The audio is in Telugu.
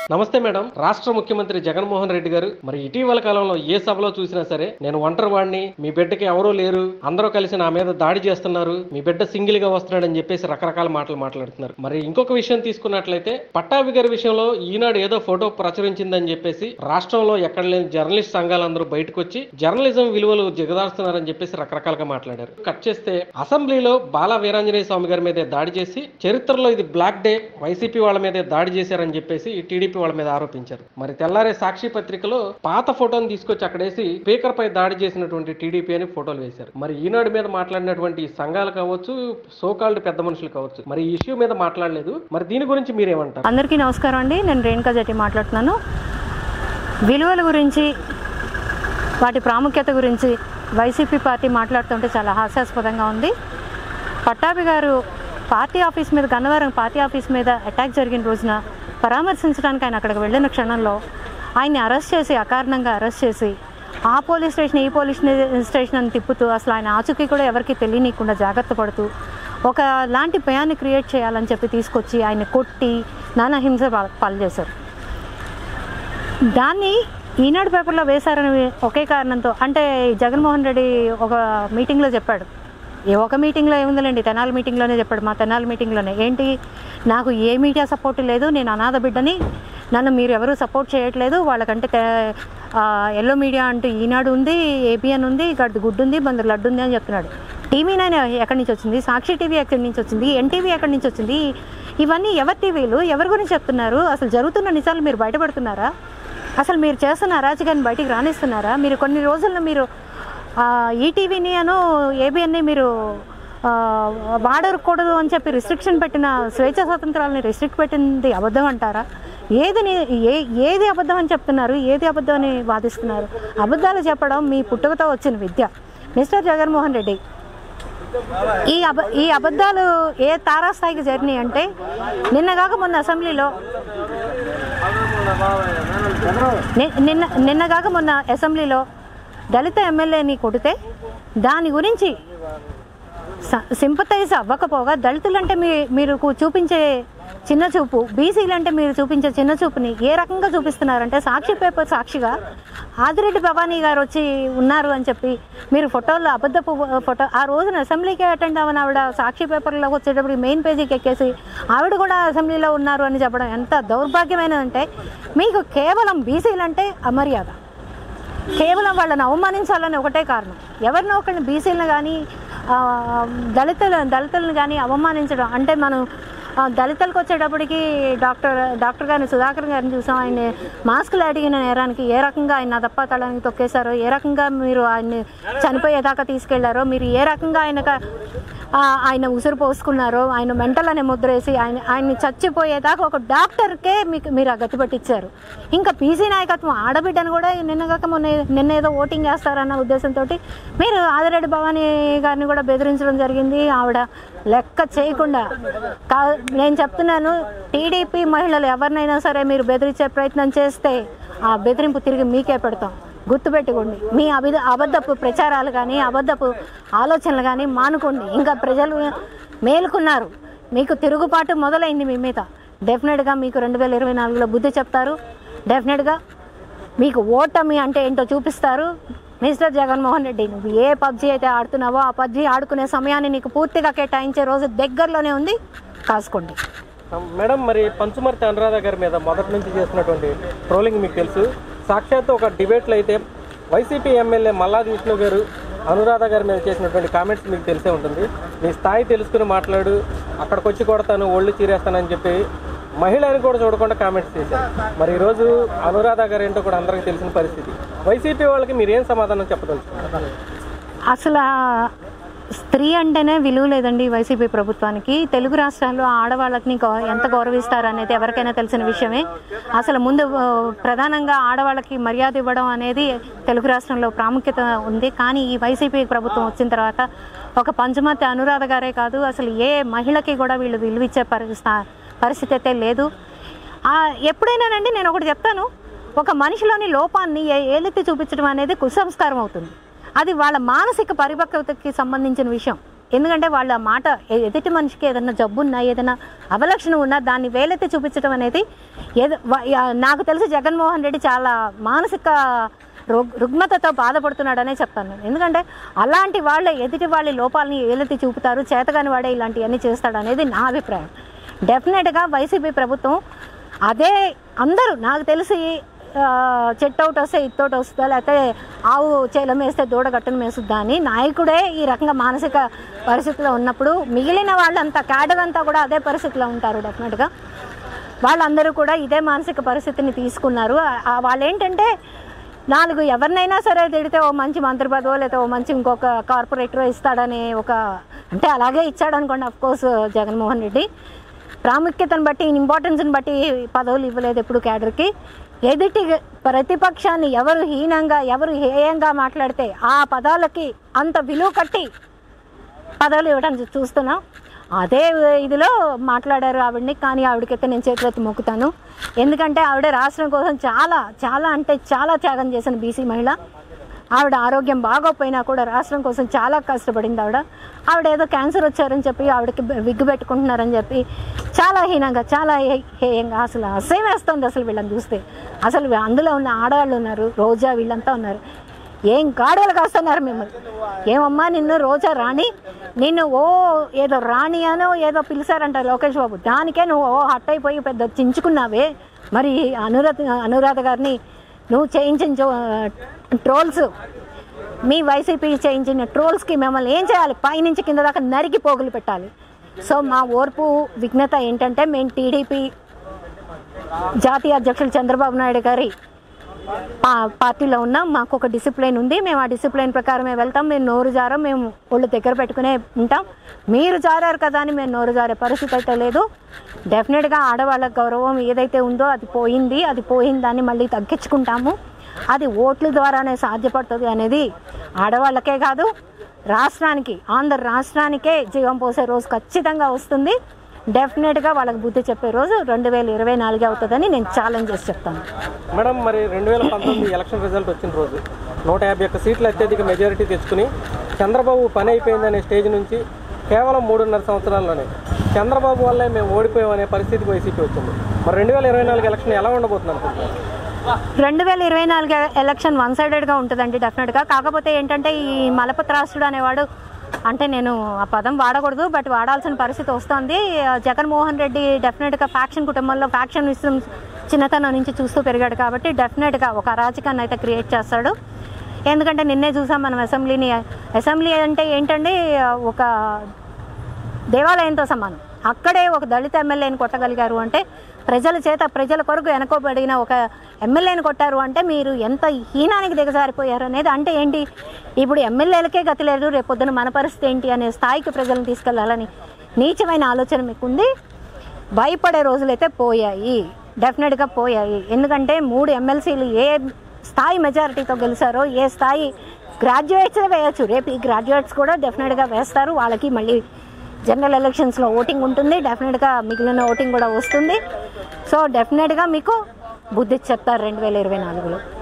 నమస్తే మేడం రాష్ట్ర ముఖ్యమంత్రి జగన్మోహన్ రెడ్డి గారు మరి ఇటీవల కాలంలో ఏ సభలో చూసినా సరే నేను ఒంటరి వాడిని మీ బిడ్డకి ఎవరూ లేరు అందరూ కలిసి నా మీద దాడి చేస్తున్నారు మీ బిడ్డ సింగిల్ గా వస్తున్నాడని చెప్పేసి రకరకాల మాటలు మాట్లాడుతున్నారు మరి ఇంకొక విషయం తీసుకున్నట్లయితే పట్టాభి గారి విషయంలో ఈనాడు ఏదో ఫోటో ప్రచురించిందని చెప్పేసి రాష్ట్రంలో ఎక్కడ లేని జర్నలిస్ట్ సంఘాలందరూ బయటకు వచ్చి జర్నలిజం విలువలు దిగదారుస్తున్నారని చెప్పేసి రకరకాలుగా మాట్లాడారు కట్ చేస్తే అసెంబ్లీలో బాల వీరాంజనేయ స్వామి గారి మీదే దాడి చేసి చరిత్రలో ఇది బ్లాక్ డే వైసీపీ వాళ్ళ మీదే దాడి చేశారని చెప్పేసి ఈ టీడీపీ వాళ్ళ మీద ఆరోపించారు మరి తెల్లారే సాక్షి పత్రికలో పాత ఫోటోని తీసుకొచ్చి అక్కడేసి స్పీకర్ పై దాడి చేసినటువంటి టీడీపీ అని ఫోటోలు వేశారు మరి ఈనాడు మీద మాట్లాడినటువంటి ఈ సంఘాలు కావచ్చు సోకాల్డ్ పెద్ద మనుషులు కావచ్చు మరి ఈ ఇష్యూ మీద మాట్లాడలేదు మరి దీని గురించి మీరేమంటారు అందరికీ నమస్కారం అండి నేను రేణుకా జట్టి మాట్లాడుతున్నాను విలువల గురించి వాటి ప్రాముఖ్యత గురించి వైసీపీ పార్టీ మాట్లాడుతుంటే చాలా హాస్యాస్పదంగా ఉంది పట్టాభి గారు పార్టీ ఆఫీస్ మీద గన్నవరం పార్టీ ఆఫీస్ మీద అటాక్ జరిగిన రోజున పరామర్శించడానికి ఆయన అక్కడికి వెళ్ళిన క్షణంలో ఆయన్ని అరెస్ట్ చేసి అకారణంగా అరెస్ట్ చేసి ఆ పోలీస్ స్టేషన్ ఈ పోలీస్ స్టేషన్ అని తిప్పుతూ అసలు ఆయన ఆచూకీ కూడా ఎవరికి తెలియనీయకుండా జాగ్రత్త పడుతూ ఒక లాంటి భయాన్ని క్రియేట్ చేయాలని చెప్పి తీసుకొచ్చి ఆయన కొట్టి నానా హింస పా- పాలు చేశారు దాన్ని ఈనాడు పేపర్లో వేశారని ఒకే కారణంతో అంటే జగన్మోహన్ రెడ్డి ఒక మీటింగ్లో చెప్పాడు ఏ ఒక మీటింగ్లో ఏముందిలేండి తెనాలి మీటింగ్లోనే చెప్పాడు మా తెనాలి మీటింగ్లోనే ఏంటి నాకు ఏ మీడియా సపోర్ట్ లేదు నేను అనాథ బిడ్డని నన్ను మీరు ఎవరు సపోర్ట్ చేయట్లేదు వాళ్ళకంటే తే- ఆ, ఎల్లో మీడియా అంటూ ఈనాడు ఉంది ఏబిఎన్ ఉంది గడ్డు గుడ్డు ఉంది బందరు లడ్డు ఉంది అని చెప్తున్నాడు టీవీ నైన్ ఎక్కడి నుంచి వచ్చింది సాక్షి టీవీ ఎక్కడి నుంచి వచ్చింది ఎన్టీవీ ఎక్కడి నుంచి వచ్చింది ఇవన్నీ ఎవరి టీవీలు ఎవరి గురించి చెప్తున్నారు అసలు జరుగుతున్న నిజాలు మీరు బయటపడుతున్నారా అసలు మీరు చేస్తున్న అరాచకాన్ని బయటికి రాణిస్తున్నారా మీరు కొన్ని రోజుల్లో మీరు ఆ, ఈటీవీని అను ఏబిఎన్ని మీరు ఆ, వాడకూడదు అని చెప్పి రిస్ట్రిక్షన్ పెట్టిన స్వేచ్ఛ స్వాతంత్రాలని రిస్ట్రిక్ట్ పెట్టింది అబద్ధం అంటారా ఏది ని- ఏ ఏది అబద్ధం అని చెప్తున్నారు ఏది అబద్ధం అని వాదిస్తున్నారు అబద్ధాలు చెప్పడం మీ పుట్టుకతో వచ్చిన విద్య మిస్టర్ జగన్మోహన్ రెడ్డి ఈ అబ ఈ అబద్ధాలు ఏ తారాస్థాయికి జరిగినాయి అంటే నిన్న కాక మొన్న అసెంబ్లీలో ని- నిన్న నిన్న కాక మొన్న అసెంబ్లీలో దళిత ఎమ్మెల్యేని కొడితే దాని గురించి సింపతైజ్ అవ్వకపోగా దళితులంటే మీ మీరు కు- చూపించే చిన్న చూపు బీసీలంటే మీరు చూపించే చిన్న చూపుని ఏ రకంగా చూపిస్తున్నారంటే సాక్షి పేపర్ సాక్షిగా ఆదిరెడ్డి భవానీ గారు వచ్చి ఉన్నారు అని చెప్పి మీరు ఫోటోల్లో అబద్ధపు ఫోటో ఆ రోజున అసెంబ్లీకి అటెండ్ అవ్వని ఆవిడ సాక్షి పేపర్లోకి వచ్చేటప్పుడు మెయిన్ పేజీకి ఎక్కేసి ఆవిడ కూడా అసెంబ్లీలో ఉన్నారు అని చెప్పడం ఎంత దౌర్భాగ్యమైనదంటే మీకు కేవలం బీసీలంటే అమర్యాద కేవలం వాళ్ళని అవమానించాలని ఒకటే కారణం ఎవరినో ఒకరిని బీసీలను కానీ దళితులు దళితులను కానీ అవమానించడం అంటే మనం ఆ, దళితులకు వచ్చేటప్పటికి డాక్టర్ డాక్టర్ గారిని సుధాకర్ గారిని చూసాం ఆయన మాస్కులు అడిగిన నేరానికి ఏ రకంగా ఆయన తప్ప తలని తొక్కేశారో ఏ రకంగా మీరు ఆయన్ని చనిపోయేదాకా తీసుకెళ్లారో మీరు ఏ రకంగా ఆయనక ఆ, ఆయన ఉసురు పోసుకున్నారో ఆయన మెంటల్ అనే ముద్ర వేసి ఆయన ఆయన్ని చచ్చిపోయేదాకా ఒక డాక్టర్కే మీకు మీరు ఆ గతి పట్టించారు ఇంకా పీసీ నాయకత్వం ఆడబిడ్డను కూడా నిన్నగాక మొన్న నిన్న ఏదో ఓటింగ్ వేస్తారన్న ఉద్దేశంతో మీరు ఆదిరెడ్డి భవానీ గారిని కూడా బెదిరించడం జరిగింది ఆవిడ లెక్క చేయకుండా కా నేను చెప్తున్నాను టీడీపీ మహిళలు ఎవరినైనా సరే మీరు బెదిరించే ప్రయత్నం చేస్తే ఆ బెదిరింపు తిరిగి మీకే పెడతాం గుర్తుపెట్టుకోండి మీ అబిద అబద్ధపు ప్రచారాలు కానీ అబద్ధపు ఆలోచనలు కానీ మానుకోండి ఇంకా ప్రజలు మేలుకున్నారు మీకు తిరుగుబాటు మొదలైంది మీ మీద డెఫినెట్గా మీకు రెండు వేల ఇరవై నాలుగులో బుద్ధి చెప్తారు డెఫినెట్గా మీకు ఓటమి అంటే ఏంటో చూపిస్తారు మిస్టర్ జగన్మోహన్ రెడ్డి నువ్వు ఏ పబ్జీ అయితే ఆడుతున్నావో ఆ పబ్జీ ఆడుకునే సమయాన్ని నీకు పూర్తిగా కేటాయించే రోజు దగ్గరలోనే ఉంది కాసుకోండి మేడం మరి పంచుమర్తి అనురాధ గారి మీద మొదటి నుంచి చేస్తున్నటువంటి ట్రోలింగ్ మీకు తెలుసు సాక్షాత్ ఒక డిబేట్లో అయితే వైసీపీ ఎమ్మెల్యే మల్లాది విష్ణు గారు అనురాధ గారి మీద చేసినటువంటి కామెంట్స్ మీకు తెలిసే ఉంటుంది నీ స్థాయి తెలుసుకుని మాట్లాడు అక్కడికి వచ్చి కొడతాను ఒళ్ళు చీరేస్తానని చెప్పి మహిళని కూడా చూడకుండా కామెంట్స్ చేశారు మరి ఈరోజు అనురాధ గారు ఏంటో కూడా అందరికీ తెలిసిన పరిస్థితి వైసీపీ వాళ్ళకి మీరు ఏం సమాధానం చెప్పదలుచుకున్నారు అసలు ఆ స్త్రీ అంటేనే విలువ లేదండి వైసీపీ ప్రభుత్వానికి తెలుగు రాష్ట్రాల్లో ఆడవాళ్ళని గౌ- ఎంత గౌరవిస్తారు అనేది ఎవరికైనా తెలిసిన విషయమే అసలు ముందు ఆ, ప్రధానంగా ఆడవాళ్ళకి మర్యాద ఇవ్వడం అనేది తెలుగు రాష్ట్రంలో ప్రాముఖ్యత ఉంది కానీ ఈ వైసీపీ ప్రభుత్వం వచ్చిన తర్వాత ఒక పంచమతి అనురాధ గారే కాదు అసలు ఏ మహిళకి కూడా వీళ్ళు విలువిచ్చే పరిస్థితి పరిస్థితి అయితే లేదు ఆ, ఎప్పుడైనానండి నేను ఒకటి చెప్తాను ఒక మనిషిలోని లోపాన్ని ఏ- ఏలెత్తి చూపించడం అనేది కుసంస్కారం అవుతుంది అది వాళ్ళ మానసిక పరిపక్వతకి సంబంధించిన విషయం ఎందుకంటే వాళ్ళ మాట ఎ- ఎదుటి మనిషికి ఏదైనా జబ్బు ఉన్నా ఏదైనా అవలక్షణం ఉన్నా దాన్ని వేలెత్తి చూపించడం అనేది ఏదో వా- యా- నాకు తెలిసి జగన్మోహన్ రెడ్డి చాలా మానసిక రుగ్ రుగ్మతతో బాధపడుతున్నాడనే చెప్తాను నేను ఎందుకంటే అలాంటి వాళ్ళే ఎదుటి వాళ్ళ లోపాలని ఏలెత్తి చూపుతారు చేతగాని వాడే ఇలాంటివన్నీ చేస్తాడు అనేది నా అభిప్రాయం డెఫినెట్గా వైసీపీ ప్రభుత్వం అదే అందరూ నాకు తెలిసి ఆ, చెట్టు ఒకటి వస్తే ఇత్తోటి వస్తుందా లేకపోతే ఆవు చేలం వేస్తే దూడ గట్టును మేసుద్దా అని నాయకుడే ఈ రకంగా మానసిక పరిస్థితిలో ఉన్నప్పుడు మిగిలిన వాళ్ళంతా క్యాడర్ అంతా కూడా అదే పరిస్థితిలో ఉంటారు డెఫినెట్గా వాళ్ళందరూ కూడా ఇదే మానసిక పరిస్థితిని తీసుకున్నారు ఆ- ఆ వాళ్ళు ఏంటంటే నాలుగు ఎవరినైనా సరే తిడితే ఓ మంచి మంత్రి పదవో లేదా ఓ మంచి ఇంకొక కార్పొరేటర్ ఇస్తాడని ఒక అంటే అలాగే ఇచ్చాడు అనుకోండి అఫ్ కోర్స్ జగన్మోహన్ రెడ్డి ప్రాముఖ్యతను బట్టి ఇంపార్టెన్స్ని బట్టి పదవులు ఇవ్వలేదు ఎప్పుడు క్యాడర్కి ఎదుటి ప్రతిపక్షాన్ని ఎవరు హీనంగా ఎవరు హేయంగా మాట్లాడితే ఆ పదాలకి అంత విలువ కట్టి పదవులు ఇవ్వడం చూ- చూస్తున్నాం అదే ఇదిలో మాట్లాడారు ఆవిడని కానీ ఆవిడకైతే నేను చేతులెత్తి మొక్కుతాను ఎందుకంటే ఆవిడ రాష్ట్రం కోసం చాలా చాలా అంటే చాలా త్యాగం చేసిన బీసీ మహిళ ఆవిడ ఆరోగ్యం బాగోపోయినా కూడా రాష్ట్రం కోసం చాలా కష్టపడింది ఆవిడ ఆవిడ ఏదో క్యాన్సర్ వచ్చారని చెప్పి ఆవిడకి విగ్గు పెట్టుకుంటున్నారని చెప్పి చాలా హీనంగా చాలా హే- హేయంగా అసలు అసహ్యం వేస్తుంది అసలు వీళ్ళని చూస్తే అసలు అందులో ఉన్న ఆడవాళ్ళు ఉన్నారు రోజా వీళ్ళంతా ఉన్నారు ఏం గాడలు కాస్తున్నారు మిమ్మల్ని ఏమమ్మా నిన్ను రోజా రాణి నిన్ను ఓ ఏదో రాణి అనో ఏదో పిలిచారంట లోకేష్ బాబు దానికే నువ్వు ఓ హట్ అయిపోయి పెద్ద చించుకున్నావే మరి అనురాధ అనురాధ గారిని నువ్వు చేయించిన జో- ట్రోల్స్ మీ వైసీపీ చేయించిన ట్రోల్స్కి మిమ్మల్ని ఏం చేయాలి పైనుంచి కింద దాకా నరికి పోగులు పెట్టాలి సో మా ఓర్పు విఘ్నత ఏంటంటే మేము టీడీపీ జాతీయ అధ్యక్షులు చంద్రబాబు నాయుడు గారి పా- పార్టీలో ఉన్నాం మాకు ఒక డిసిప్లిన్ ఉంది మేము ఆ డిసిప్లిన్ ప్రకారమే వెళ్తాం మేము నోరు జారం మేము ఒళ్ళు దగ్గర పెట్టుకునే ఉంటాం మీరు జారారు కదా అని మేము నోరు జారే పరిస్థితి అయితే లేదు డెఫినెట్గా ఆడవాళ్ళ గౌరవం ఏదైతే ఉందో అది పోయింది అది పోయిన దాన్ని మళ్ళీ తగ్గించుకుంటాము అది ఓట్ల ద్వారానే సాధ్యపడుతుంది అనేది ఆడవాళ్ళకే కాదు రాష్ట్రానికి ఆంధ్ర రాష్ట్రానికే జీవం పోసే రోజు ఖచ్చితంగా వస్తుంది డెఫినెట్గా వాళ్ళకి బుద్ధి చెప్పే రోజు రెండు వేల ఇరవై నాలుగే అవుతుందని నేను ఛాలెంజ్ చేసి చెప్తాను మేడం మరి రెండు వేల పంతొమ్మిది ఎలక్షన్ రిజల్ట్ వచ్చిన రోజు నూట యాభై ఒక్క సీట్లు అత్యధిక మెజారిటీ తెచ్చుకుని చంద్రబాబు పని అయిపోయిందనే స్టేజ్ నుంచి కేవలం మూడున్నర సంవత్సరాల్లోనే చంద్రబాబు వల్లే మేము ఓడిపోయామనే పరిస్థితికి వైసీపీ వచ్చింది మరి రెండు వేల ఇరవై నాలుగు ఎలక్షన్ ఎలా ఉండబోతుంది అనుకుంటున్నారు రెండు వేల ఇరవై నాలుగు ఎలక్షన్ వన్ సైడెడ్గా ఉంటుందండి డెఫినెట్గా కాకపోతే ఏంటంటే ఈ మలపత్రాసుడు అనేవాడు అంటే నేను ఆ పదం వాడకూడదు బట్ వాడాల్సిన పరిస్థితి వస్తుంది ఆ, జగన్మోహన్ రెడ్డి డెఫినెట్గా ఫ్యాక్షన్ కుటుంబంలో ఫ్యాక్షన్ విషయం చిన్నతనం నుంచి చూస్తూ పెరిగాడు కాబట్టి డెఫినెట్గా ఒక అరాచకాన్ని అయితే క్రియేట్ చేస్తాడు ఎందుకంటే నిన్నే చూసాం మనం అసెంబ్లీని అసెంబ్లీ అంటే ఏంటండి ఒక దేవాలయంతో సమానం అక్కడే ఒక దళిత ఎమ్మెల్యేని కొట్టగలిగారు అంటే ప్రజల చేత ప్రజల కొరకు వెనకబడిన ఒక ఎమ్మెల్యేని కొట్టారు అంటే మీరు ఎంత హీనానికి దిగజారిపోయారు అనేది అంటే ఏంటి ఇప్పుడు ఎమ్మెల్యేలకే గతి లేదు రేపొద్దున మన పరిస్థితి ఏంటి అనే స్థాయికి ప్రజలను తీసుకెళ్లాలని నీచమైన ఆలోచన మీకుంది భయపడే రోజులైతే పోయాయి డెఫినెట్గా పోయాయి ఎందుకంటే మూడు ఎమ్మెల్సీలు ఏ స్థాయి మెజారిటీతో గెలిచారో ఏ స్థాయి గ్రాడ్యుయేట్సే వేయచ్చు రేపు ఈ గ్రాడ్యుయేట్స్ కూడా డెఫినెట్గా వేస్తారు వాళ్ళకి మళ్ళీ జనరల్ ఎలక్షన్స్లో ఓటింగ్ ఉంటుంది డెఫినెట్గా మిగిలిన ఓటింగ్ కూడా వస్తుంది సో డెఫినెట్గా మీకు బుద్ధి చెప్తారు రెండు వేల ఇరవై నాలుగులో